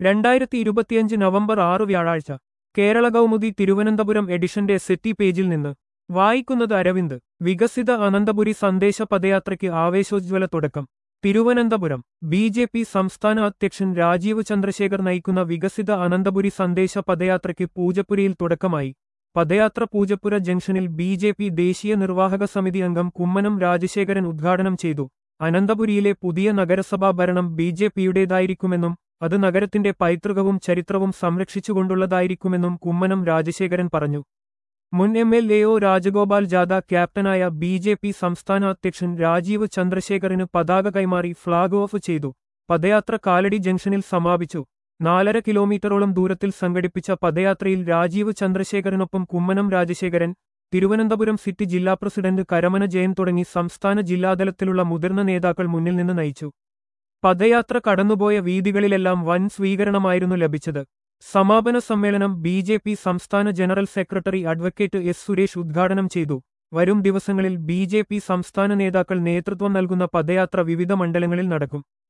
രണ്ടായിരത്തി ഇരുപത്തിയഞ്ച് നവംബർ ആറ് വ്യാഴാഴ്ച കേരള കൗമുദി തിരുവനന്തപുരം എഡിഷന്റെ സെറ്റി പേജിൽ നിന്ന് വായിക്കുന്നത് അരവിന്ദ് വികസിത അനന്തപുരി സന്ദേശ പദയാത്രയ്ക്ക് ആവേശോജ്വല തുടക്കം തിരുവനന്തപുരം ബി ജെ പി സംസ്ഥാന അധ്യക്ഷൻ രാജീവ് ചന്ദ്രശേഖർ നയിക്കുന്ന വികസിത അനന്തപുരി സന്ദേശ പദയാത്രയ്ക്ക് പൂജപ്പുരയിൽ തുടക്കമായി പദയാത്ര പൂജപ്പുര ജംഗ്ഷനിൽ ബി ജെ പി ദേശീയ നിർവാഹക സമിതി അംഗം കുമ്മനം രാജശേഖരൻ ഉദ്ഘാടനം ചെയ്തു അനന്തപുരിയിലെ പുതിയ നഗരസഭാ ഭരണം ബി ജെ പിയുടേതായിരിക്കുമെന്നും അത് നഗരത്തിന്റെ പൈതൃകവും ചരിത്രവും സംരക്ഷിച്ചുകൊണ്ടുള്ളതായിരിക്കുമെന്നും കുമ്മനം രാജശേഖരൻ പറഞ്ഞു മുൻ M L A O Rajagopal ജാഥ ക്യാപ്റ്റനായ ബി ജെ പി സംസ്ഥാന അധ്യക്ഷൻ രാജീവ് ചന്ദ്രശേഖറിന് പതാക കൈമാറി ഫ്ളാഗ് ഓഫ് ചെയ്തു പദയാത്ര കാലടി ജംഗ്ഷനിൽ സമാപിച്ചു നാലര കിലോമീറ്ററോളം ദൂരത്തിൽ സംഘടിപ്പിച്ച പദയാത്രയിൽ രാജീവ് ചന്ദ്രശേഖരനൊപ്പം കുമ്മനം രാജശേഖരൻ തിരുവനന്തപുരം സിറ്റി ജില്ലാ പ്രസിഡന്റ് കരമന ജയൻ തുടങ്ങി സംസ്ഥാന ജില്ലാതലത്തിലുള്ള മുതിർന്ന നേതാക്കൾ മുന്നിൽ നിന്ന് നയിച്ചു പദയാത്ര കടന്നുപോയ വീതികളിലെല്ലാം വൻ സ്വീകരണമായിരുന്നു ലഭിച്ചത് സമാപന സമ്മേളനം ബി ജെ പി സംസ്ഥാന general secretary advocate S Suresh ഉദ്ഘാടനം ചെയ്തു വരും ദിവസങ്ങളിൽ ബി ജെ പി സംസ്ഥാന നേതാക്കൾ നേതൃത്വം നൽകുന്ന പദയാത്ര വിവിധ മണ്ഡലങ്ങളിൽ നടക്കും